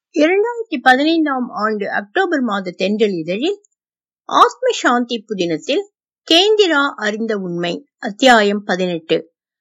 இரண்டாயிரத்தி பதினைந்தாம் ஆண்டு அக்டோபர் மாத தென்றல் இதழில் ஆத்ம சாந்தி புதினத்தில் கேந்திரா அறிந்த உண்மை அத்தியாயம் பதினெட்டு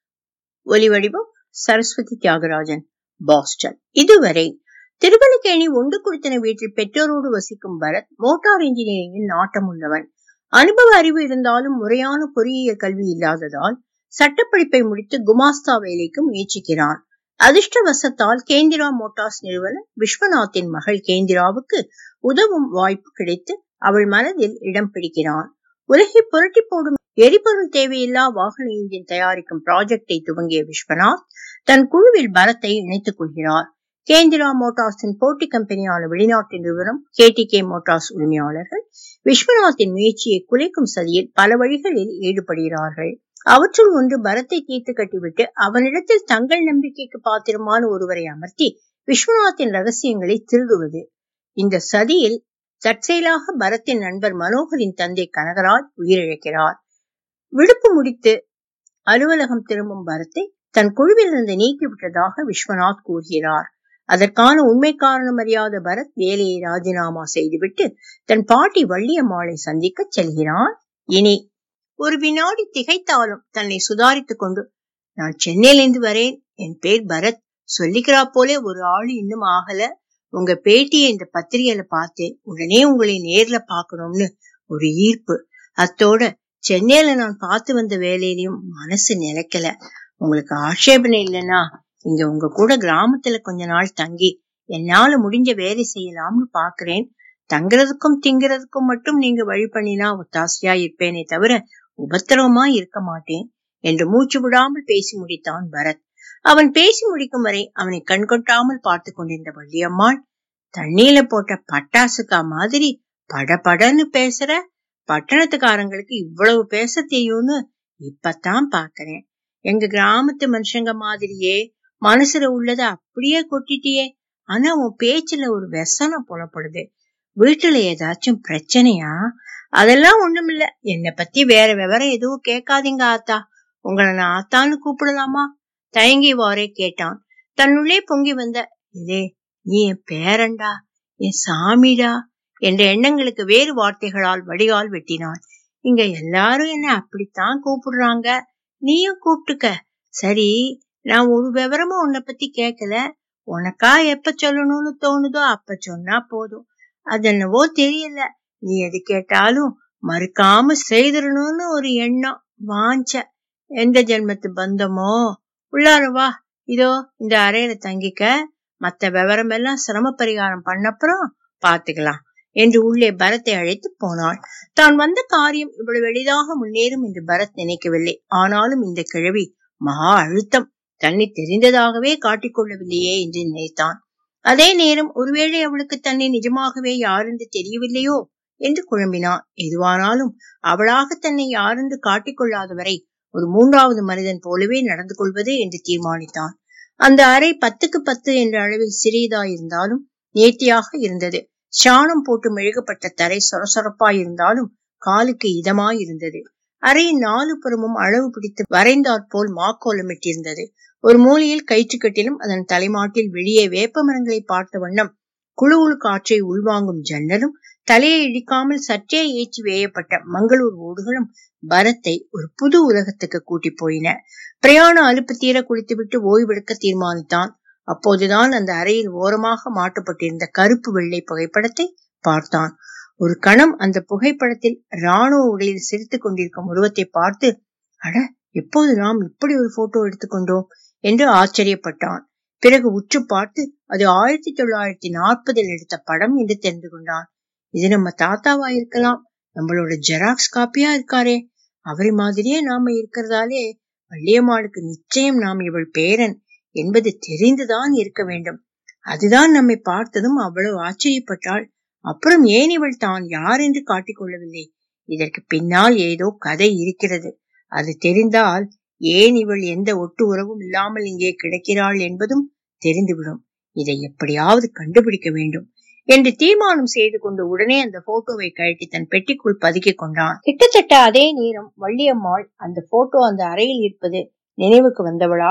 ஒலிவடிவம் சரஸ்வதி தியாகராஜன் பாஸ்டன் இதுவரை திருவல்லிக்கேணி ஒன்று குடித்தன வீட்டில் பெற்றோரோடு வசிக்கும் பரத் மோட்டார் இன்ஜினியரிங்கில் நாட்டம் உள்ளவன் அனுபவ அறிவு இருந்தாலும் முறையான பொறியியல் கல்வி இல்லாததால் சட்டப்படிப்பை முடித்து குமாஸ்தா வேலைக்கு முயற்சிக்கிறான் அதிர்ஷ்டவசத்தால் கேந்திரா மோட்டார்ஸ் நிறுவனர் விஸ்வநாத்தின் மகள் கேந்திராவுக்கு உதவும் வாய்ப்பு கிடைத்து அவள் மனதில் இடம் பிடிக்கிறான் உலகை புரட்டி போடும் எரிபொருள் தேவையில்லா வாகன இன்ஜின் தயாரிக்கும் ப்ராஜெக்டை துவங்கிய விஸ்வநாத் தன் குழுவில் பரத்தை இணைத்துக் கொள்கிறார் கேந்திரா மோட்டார்ஸின் போட்டி கம்பெனியான வெளிநாட்டு நிறுவனம் கேடிகே மோட்டார்ஸ் உரிமையாளர்கள் விஸ்வநாத்தின் முயற்சியை குலைக்கும் சதியில் பல வழிகளில் ஈடுபடுகிறார்கள் அவற்றுள் ஒன்று பரத்தை தீர்த்து கட்டிவிட்டு அவனிடத்தில் தங்கள் நம்பிக்கைக்கு பாத்திரமான ஒருவரை அமர்த்தி விஸ்வநாத்தின் ரகசியங்களை திருடுவது இந்த சதியில் தற்செயலாக பரத்தின் நண்பர் மனோகரின் தந்தை கனகராஜ் உயிரிழக்கிறார் விடுப்பு முடித்து அலுவலகம் திரும்பும் பரத்தை தன் குழுவிலிருந்து நீக்கிவிட்டதாக விஸ்வநாத் கூறுகிறார் அதற்கான உண்மை காரணம் அறியாத பரத் வேலையை ராஜினாமா செய்துவிட்டு தன் பாட்டி வள்ளியம்மாளை சந்திக்க செல்கிறான் இனி ஒரு வினாடி திகைத்தாலும் தன்னை சுதாரித்துக் கொண்டு நான் சென்னையிலிருந்து வரேன் என் பேர் பரத் சொல்லிக்கிறா போலே ஒரு ஆளு இன்னும் ஆகல உங்க பேட்டியை இந்த பத்திரிகையில பார்த்தேன் உடனே உங்களை நேர்ல பாக்கணும்னு ஒரு ஈர்ப்பு அத்தோட சென்னையில நான் பார்த்து வந்த வேலையிலயும் மனசு நிலைக்கல உங்களுக்கு ஆட்சேபனை இல்லைன்னா இங்க உங்க கூட கிராமத்துல கொஞ்ச நாள் தங்கி என்னால முடிஞ்ச வேலை செய்யலாம்னு பாக்குறேன் தங்குறதுக்கும் திங்கிறதுக்கும் மட்டும் நீங்க வழி பண்ணினா ஒத்தாசையா இருப்பேனே தவிர உபத்திரவமா இருக்க மாட்டேன் என்று மூச்சு விடாமல் பேசி முடித்தான் பரத் அவன் பேசி முடிக்கும் வரை அவனை கண்கொட்டாமல் பார்த்து கொண்டிருந்த வள்ளியம்மாள் தண்ணீல போட்ட பட்டாசுக்கா மாதிரி படபடன்னு பேசுற பட்டணத்துக்காரங்களுக்கு இவ்வளவு பேச தெரியும்னு இப்பதான் பாக்குறேன் எங்க கிராமத்து மனுஷங்க மாதிரியே மனசுல உள்ளத அப்படியே கொட்டிட்டியே ஆனா உன் பேச்சுல ஒரு வெசனம் புலப்படுது வீட்டுல ஏதாச்சும் பிரச்சனையா அதெல்லாம் ஒண்ணுமில்ல என்னை பத்தி வேற விவரம் எதுவும் கேட்காதீங்க ஆத்தா உங்களை நான் ஆத்தான்னு கூப்பிடலாமா தயங்கி வாரே கேட்டான் தன்னுள்ளே பொங்கி வந்த இதே நீ என் பேரண்டா என் சாமிடா என்ற எண்ணங்களுக்கு வேறு வார்த்தைகளால் வடிகால் வெட்டினான் இங்க எல்லாரும் என்ன அப்படித்தான் கூப்பிடுறாங்க நீயும் கூப்பிட்டுக்க சரி நான் ஒரு விவரமும் உன்னை பத்தி கேட்கல உனக்கா எப்ப சொல்லணும்னு தோணுதோ அப்ப சொன்னா போதும் அது என்னவோ தெரியல நீ எது கேட்டாலும் மறுக்காம செய்திடணும்னு ஒரு எண்ணம் வாஞ்ச எந்த ஜென்மத்து பந்தமோ உள்ளார வா இதோ இந்த அறையில தங்கிக்க மத்த விவரம் எல்லாம் சிரம பரிகாரம் பண்ணப்புறம் பாத்துக்கலாம் என்று உள்ளே பரத்தை அழைத்து போனாள் தான் வந்த காரியம் இவ்வளவு எளிதாக முன்னேறும் என்று பரத் நினைக்கவில்லை ஆனாலும் இந்த கிழவி மகா அழுத்தம் தன்னை தெரிந்ததாகவே காட்டிக்கொள்ளவில்லையே என்று நினைத்தான் அதே நேரம் ஒருவேளை அவளுக்கு தன்னை நிஜமாகவே யாரென்று தெரியவில்லையோ என்று குழம்பினான் எதுவானாலும் அவளாக தன்னை யாரென்று காட்டிக்கொள்ளாதவரை ஒரு மூன்றாவது மனிதன் போலவே நடந்து கொள்வது என்று தீர்மானித்தான் அந்த அறை பத்துக்கு பத்து என்ற அளவில் சிறியதாயிருந்தாலும் நேர்த்தியாக இருந்தது சாணம் போட்டு மெழுகப்பட்ட தரை சொரசொரப்பாய் இருந்தாலும் காலுக்கு இதமாயிருந்தது அறையின் நாலு புறமும் அளவு பிடித்து வரைந்தாற்போல் மாக்கோலமிட்டிருந்தது ஒரு மூலையில் கயிற்றுக்கட்டிலும் அதன் தலைமாட்டில் வெளியே வேப்ப மரங்களை பார்த்த வண்ணம் குழு குழு காற்றை உள்வாங்கும் ஜன்னலும் தலையை இடிக்காமல் சற்றே ஏற்றி வேயப்பட்ட மங்களூர் ஓடுகளும் பரத்தை ஒரு புது உலகத்துக்கு கூட்டி போயின பிரயாண அலுப்பு தீர குளித்துவிட்டு ஓய்வெடுக்க தீர்மானித்தான் அப்போதுதான் அந்த அறையில் ஓரமாக மாட்டப்பட்டிருந்த கருப்பு வெள்ளை புகைப்படத்தை பார்த்தான் ஒரு கணம் அந்த புகைப்படத்தில் ராணுவ உடையில் சிரித்துக் கொண்டிருக்கும் உருவத்தை பார்த்து அட எப்போது நாம் இப்படி ஒரு போட்டோ எடுத்துக்கொண்டோம் என்று ஆச்சரியப்பட்டான் பிறகு உற்று பார்த்து அது ஆயிரத்தி தொள்ளாயிரத்தி நாற்பதில் எடுத்த படம் என்று தெரிந்து கொண்டான் இது நம்ம தாத்தாவா இருக்கலாம் நம்மளோட ஜெராக்ஸ் காப்பியா இருக்காரே அவரை மாதிரியே நாம இருக்கிறதாலே வள்ளியம்மாளுக்கு நிச்சயம் நாம் இவள் பேரன் என்பது தெரிந்துதான் இருக்க வேண்டும் அதுதான் நம்மை பார்த்ததும் அவ்வளவு ஆச்சரியப்பட்டாள் அப்புறம் ஏன் இவள் தான் யார் என்று காட்டிக்கொள்ளவில்லை இதற்கு பின்னால் ஏதோ கதை இருக்கிறது அது தெரிந்தால் ஏன் இவள் எந்த ஒட்டு உறவும் இல்லாமல் இங்கே கிடக்கிறாள் என்பதும் தெரிந்துவிடும் இதை எப்படியாவது கண்டுபிடிக்க வேண்டும் என்று தீர்மானம் செய்து கொண்டு உடனே அந்த போட்டோவை கழட்டி தன் பெட்டிக்குள் பதுக்கிக் கொண்டான் கிட்டத்தட்ட அதே நேரம் வள்ளியம்மாள் அந்த போட்டோ அந்த அறையில் இருப்பது நினைவுக்கு வந்தவளாக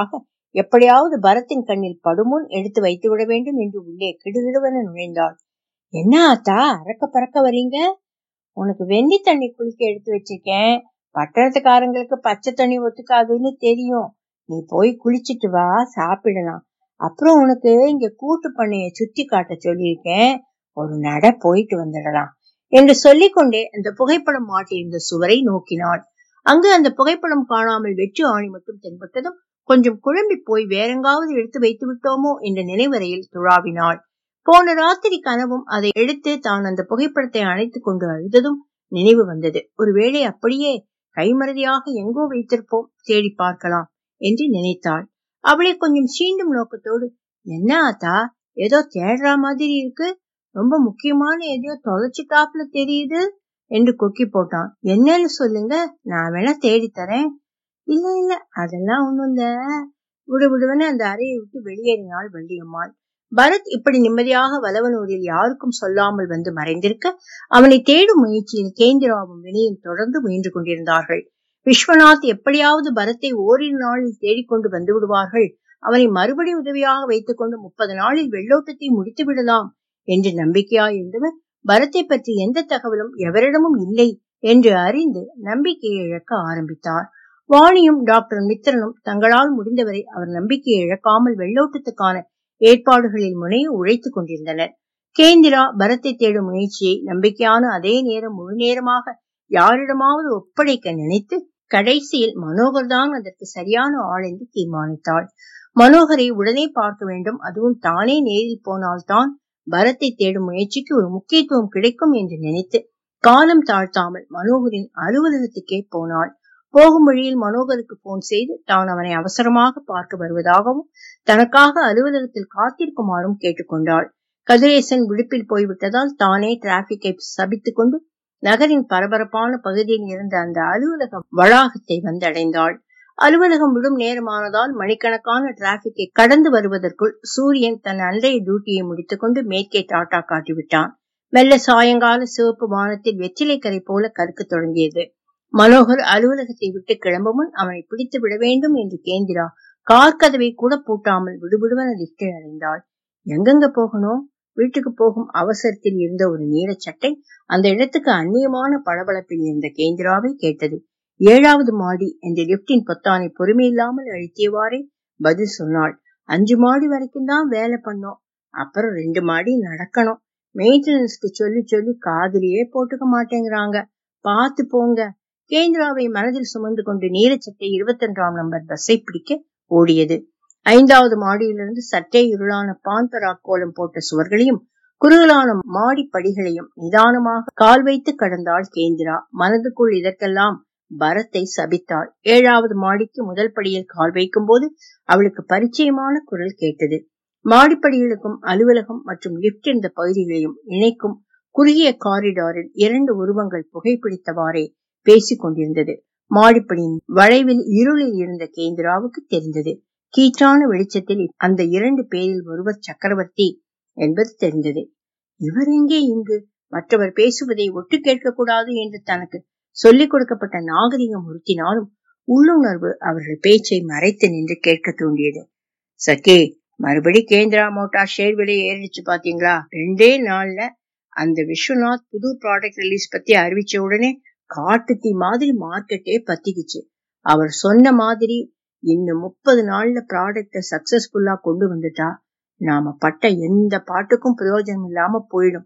எப்படியாவது பரத்தின் கண்ணில் படுமுன் எடுத்து வைத்து விட வேண்டும் என்று உள்ளே கிடுகிடுவென நுழைந்தாள் என்ன ஆத்தா அறக்க பறக்க வரீங்க உனக்கு வெந்நி தண்ணி குளிக்க எடுத்து வச்சிருக்கேன் பட்டணத்துக்காரங்களுக்கு பச்சை தண்ணி ஒத்துக்காதுன்னு தெரியும் நீ போய் குளிச்சிட்டு வா சாப்பிடலாம் அப்புறம் உனக்கு இங்க கூட்டு பண்ணைய சுத்தி காட்ட சொல்லியிருக்கேன் ஒரு நட போயிட்டு வந்துடலாம் என்று சொல்லிக்கொண்டே அந்த புகைப்படம் மாட்டியிருந்த சுவரை நோக்கினாள் அங்கு அந்த புகைப்படம் காணாமல் வெற்று ஆணி மட்டும் தென்பட்டதும் கொஞ்சம் குழம்பி போய் வேறெங்காவது எடுத்து வைத்து விட்டோமோ என்ற நினைவரையில் துழாவினாள் போன ராத்திரி கனவும் அதை எடுத்து தான் அந்த புகைப்படத்தை அணைத்துக் கொண்டு அழுததும் நினைவு வந்தது ஒருவேளை அப்படியே கைமறதியாக எங்கோ வைத்திருப்போம் தேடி பார்க்கலாம் என்று நினைத்தாள் அவளை கொஞ்சம் சீண்டும் நோக்கத்தோடு என்ன ஆத்தா ஏதோ தேடுற மாதிரி இருக்கு ரொம்ப முக்கியமான எதையோ தொலைச்சிட்டாப்ல தெரியுது என்று கொக்கி போட்டான் என்னன்னு சொல்லுங்க நான் வேணா தேடி தரேன் இல்ல இல்ல அதெல்லாம் ஒண்ணும் இல்ல விடு விடுவன அந்த அறையை விட்டு வெளியேறினாள் வள்ளியம்மாள் பரத் இப்படி நிம்மதியாக வலவனூரில் யாருக்கும் சொல்லாமல் வந்து மறைந்திருக்க அவனை தேடும் முயற்சியில் கேந்திராவும் வினியும் தொடர்ந்து முயன்று கொண்டிருந்தார்கள் விஸ்வநாத் எப்படியாவது பரத்தை ஓரிரு நாளில் தேடிக்கொண்டு வந்து விடுவார்கள் அவனை மறுபடி உதவியாக வைத்துக் கொண்டு முப்பது நாளில் வெள்ளோட்டத்தை முடித்து விடலாம் என்று நம்பிக்கையாயிருந்தவர் பரத்தை பற்றி எந்த தகவலும் எவரிடமும் இல்லை என்று அறிந்து நம்பிக்கையை இழக்க ஆரம்பித்தார் வாணியும் டாக்டர் மித்திரனும் தங்களால் முடிந்தவரை அவர் நம்பிக்கையை இழக்காமல் வெள்ளோட்டத்துக்கான ஏற்பாடுகளில் முனைய உழைத்துக் கொண்டிருந்தனர் கேந்திரா பரத்தை தேடும் முயற்சியை நம்பிக்கையான அதே நேரம் முழு நேரமாக யாரிடமாவது ஒப்படைக்க நினைத்து கடைசியில் மனோகர் தான் அதற்கு சரியான ஆள் என்று தீர்மானித்தாள் மனோகரை உடனே பார்க்க வேண்டும் அதுவும் தானே நேரில் போனால்தான் பரத்தை தேடும் முயற்சிக்கு ஒரு முக்கியத்துவம் கிடைக்கும் என்று நினைத்து காலம் தாழ்த்தாமல் மனோகரின் அலுவலகத்துக்கே போனாள் போகும் வழியில் மனோகருக்கு போன் செய்து தான் அவனை அவசரமாக பார்க்க வருவதாகவும் தனக்காக அலுவலகத்தில் காத்திருக்குமாறும் கேட்டுக்கொண்டாள் கதிரேசன் விடுப்பில் போய்விட்டதால் தானே டிராபிக்கை சபித்துக் கொண்டு நகரின் பரபரப்பான பகுதியில் இருந்த அந்த அலுவலக வளாகத்தை வந்தடைந்தாள் அலுவலகம் விடும் நேரமானதால் மணிக்கணக்கான டிராபிக்கை கடந்து வருவதற்குள் சூரியன் தன் அன்றைய டியூட்டியை முடித்துக்கொண்டு மேற்கே டாட்டா காட்டிவிட்டான் மெல்ல சாயங்கால சிவப்பு வானத்தில் வெற்றிலை கரை போல கருக்க தொடங்கியது மனோகர் அலுவலகத்தை விட்டு கிளம்ப முன் அவனை பிடித்து விட வேண்டும் என்று கேந்திரா கார் கதவை கூட பூட்டாமல் விடுவிடுவன லிப்டை அடைந்தாள் எங்கெங்க போகணும் வீட்டுக்கு போகும் அவசரத்தில் இருந்த ஒரு நீல சட்டை அந்த இடத்துக்கு அந்நியமான பளபளப்பில் இருந்த கேந்திராவை கேட்டது ஏழாவது மாடி என்ற லிப்டின் பொத்தானை பொறுமையில்லாமல் அழுத்தியவாறே பதில் சொன்னாள் அஞ்சு மாடி வரைக்கும் தான் வேலை பண்ணோம் அப்புறம் ரெண்டு மாடி நடக்கணும் மெயின்டெனன்ஸ்க்கு சொல்லி சொல்லி காதுலயே போட்டுக்க மாட்டேங்கிறாங்க பார்த்து போங்க கேந்திராவை மனதில் சுமந்து கொண்டு நீலச்சட்டை இருபத்தொன்றாம் நம்பர் பஸ்ஸை பிடிக்க ஓடியது ஐந்தாவது மாடியிலிருந்து சற்றே இருளான பான்பரா கோலம் போட்ட சுவர்களையும் குறுகலான மாடி படிகளையும் நிதானமாக கால் வைத்து கடந்தாள் கேந்திரா மனதுக்குள் இதற்கெல்லாம் பரத்தை சபித்தாள் ஏழாவது மாடிக்கு முதல் படியில் கால் வைக்கும் போது அவளுக்கு பரிச்சயமான குரல் கேட்டது மாடிப்படிகளுக்கும் அலுவலகம் மற்றும் லிப்ட் இருந்த பகுதிகளையும் இணைக்கும் குறுகிய காரிடாரில் இரண்டு உருவங்கள் புகைப்பிடித்தவாறே பேசிக் கொண்டிருந்தது மாடிப்படியின் வளைவில் இருளில் இருந்த கேந்திராவுக்கு தெரிந்தது கீற்றான வெளிச்சத்தில் அந்த இரண்டு பேரில் ஒருவர் சக்கரவர்த்தி என்பது தெரிந்தது இவர் எங்கே இங்கு மற்றவர் பேசுவதை ஒட்டு கேட்கக்கூடாது என்று தனக்கு சொல்லிக் கொடுக்கப்பட்ட நாகரிகம் உறுத்தினாலும் உள்ளுணர்வு அவர்கள் பேச்சை மறைத்து நின்று கேட்க தூண்டியது சக்கே மறுபடி கேந்திரா மோட்டார் ஷேர் விலை ஏறிடுச்சு பாத்தீங்களா ரெண்டே நாள்ல அந்த விஸ்வநாத் புது ப்ராடக்ட் ரிலீஸ் பத்தி அறிவிச்ச உடனே காட்டு தீ மாதிரி மார்க்கெட்டே பத்திக்குச்சு அவர் சொன்ன மாதிரி இன்னும் முப்பது நாள்ல ப்ராடக்ட சக்சஸ்ஃபுல்லா கொண்டு வந்துட்டா நாம பட்ட எந்த பாட்டுக்கும் பிரயோஜனம் இல்லாம போயிடும்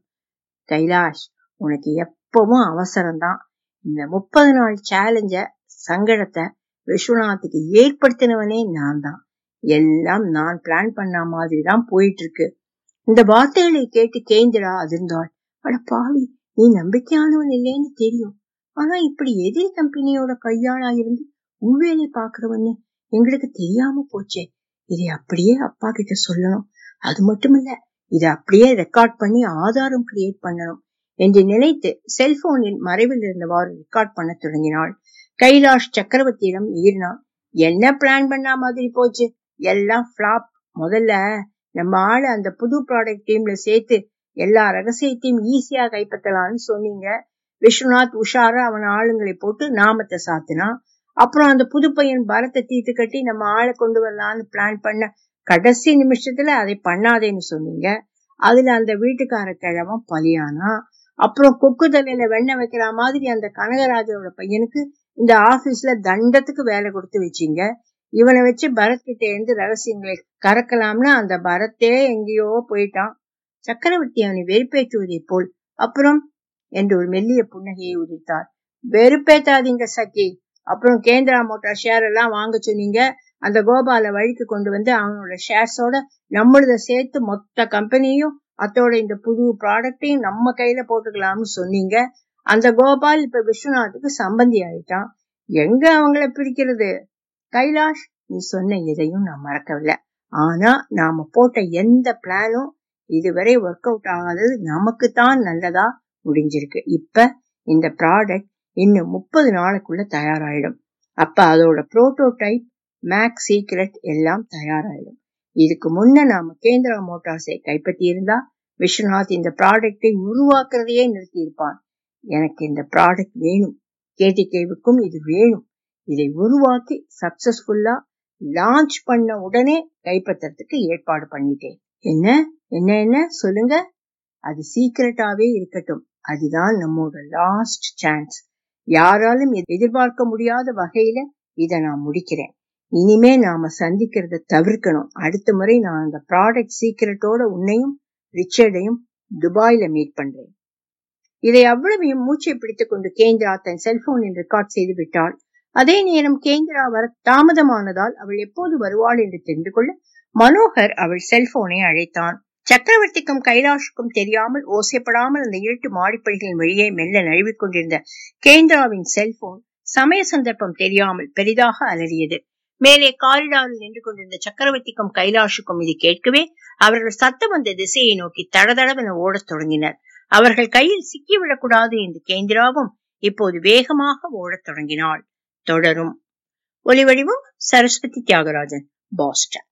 கைலாஷ் உனக்கு எப்பவும் அவசரம்தான் இந்த முப்பது நாள் சேலஞ்ச சங்கடத்தை விஸ்வநாத்துக்கு ஏற்படுத்தினவனே நான் தான் எல்லாம் நான் பிளான் பண்ண மாதிரி தான் போயிட்டு இருக்கு இந்த வார்த்தைகளை கேட்டு கேந்திரா அதிர்ந்தாள் அட பாவி நீ நம்பிக்கையானவன் இல்லைன்னு தெரியும் ஆனா இப்படி எதிரி கம்பெனியோட கையாளா இருந்து உள்வேலை பாக்குறவன்னு எங்களுக்கு தெரியாம போச்சே இதை அப்படியே அப்பா கிட்ட சொல்லணும் அது மட்டுமல்ல இதை அப்படியே ரெக்கார்ட் பண்ணி ஆதாரம் கிரியேட் பண்ணணும் என்று நினைத்து செல்போனில் மறைவில் இருந்தவாறு ரெக்கார்ட் பண்ண தொடங்கினாள் கைலாஷ் சக்கரவர்த்தியிடம் ஏறினான் என்ன பிளான் பண்ணா மாதிரி போச்சு எல்லாம் பிளாப் முதல்ல நம்ம ஆளு அந்த புது ப்ராடக்ட் டீம்ல சேர்த்து எல்லா ரகசியத்தையும் ஈஸியா கைப்பற்றலாம்னு சொன்னீங்க விஸ்வநாத் உஷாரா அவன் ஆளுங்களை போட்டு நாமத்தை சாத்தினான் அப்புறம் அந்த புது பையன் பரத்தை தீர்த்து கட்டி நம்ம ஆளை கொண்டு வரலான்னு பிளான் பண்ண கடைசி நிமிஷத்துல அதை பண்ணாதேன்னு சொன்னீங்க அதுல அந்த வீட்டுக்கார கிழவன் பலியானா அப்புறம் கொக்கு தலையில வெண்ணெய் வைக்கிற மாதிரி அந்த கனகராஜோட பையனுக்கு இந்த ஆபீஸ்ல தண்டத்துக்கு வேலை கொடுத்து வச்சீங்க இவனை வச்சு பரத் கிட்ட இருந்து ரகசியங்களை கறக்கலாம்னு அந்த பரத்தே எங்கேயோ போயிட்டான் சக்கரவர்த்தி அவனை வெறுப்பேற்றுவதை போல் அப்புறம் என்று ஒரு மெல்லிய புன்னகையை உதித்தார் வெறுப்பேத்தாதீங்க சக்கி அப்புறம் கேந்திரா மோட்டார் ஷேர் எல்லாம் வாங்க சொன்னீங்க அந்த கோபால வழிக்கு கொண்டு வந்து அவனோட ஷேர்ஸோட நம்மளத சேர்த்து மொத்த கம்பெனியும் அத்தோட இந்த புது ப்ராடக்டையும் நம்ம கையில போட்டுக்கலாம்னு சொன்னீங்க அந்த கோபால் இப்ப விஸ்வநாத்துக்கு சம்பந்தி ஆயிட்டான் எங்க அவங்கள பிடிக்கிறது கைலாஷ் நீ சொன்ன எதையும் நான் மறக்கவில்லை ஆனா நாம போட்ட எந்த பிளானும் இதுவரை ஒர்க் அவுட் ஆகாதது நமக்கு தான் நல்லதா முடிஞ்சிருக்கு இப்ப இந்த ப்ராடக்ட் இன்னும் முப்பது நாளுக்குள்ள தயாராயிடும் அப்ப அதோட புரோட்டோடைப் மேக் சீக்ரெட் எல்லாம் தயாராயிடும் இதுக்கு முன்ன நாம கேந்திரா மோட்டார்ஸை கைப்பற்றி இருந்தா விஸ்வநாத் இந்த ப்ராடக்டை உருவாக்குறதையே நிறுத்தி இருப்பான் எனக்கு இந்த ப்ராடக்ட் வேணும் கேடிகேவுக்கும் இது வேணும் இதை உருவாக்கி சக்சஸ்ஃபுல்லா லான்ச் பண்ண உடனே கைப்பற்றதுக்கு ஏற்பாடு பண்ணிட்டேன் என்ன என்ன என்ன சொல்லுங்க அது சீக்கிரட்டாவே இருக்கட்டும் அதுதான் நம்மோட லாஸ்ட் சான்ஸ் யாராலும் எதிர்பார்க்க முடியாத வகையில இத நான் முடிக்கிறேன் இனிமே நாம சந்திக்கிறத தவிர்க்கணும் அடுத்த முறை நான் அந்த ப்ராடக்ட் சீக்கிரட்டோட உன்னையும் ரிச்சர்டையும் துபாயில மீட் பண்றேன் இதை அவ்வளவையும் மூச்சை பிடித்துக் கொண்டு கேந்திரா தன் செல்போனில் ரெக்கார்ட் செய்து விட்டாள் அதே நேரம் கேந்திரா வர தாமதமானதால் அவள் எப்போது வருவாள் என்று தெரிந்து கொள்ள மனோகர் அவள் செல்போனை அழைத்தான் சக்கரவர்த்திக்கும் கைலாஷுக்கும் தெரியாமல் ஓசைப்படாமல் அந்த இருட்டு மாடிப்படிகளின் வழியே மெல்ல நழுவிக் கொண்டிருந்த கேந்திராவின் செல்போன் சமய சந்தர்ப்பம் தெரியாமல் பெரிதாக அலறியது மேலே காரிடாரில் நின்று கொண்டிருந்த சக்கரவர்த்திக்கும் கைலாஷுக்கும் இது கேட்கவே அவர்கள் சத்தம் வந்த திசையை நோக்கி தடதடவென ஓடத் தொடங்கினர் அவர்கள் கையில் சிக்கிவிடக்கூடாது என்று கேந்திராவும் இப்போது வேகமாக ஓடத் தொடங்கினாள் தொடரும் ஒலிவடிவம் சரஸ்வதி தியாகராஜன் பாஸ்டன்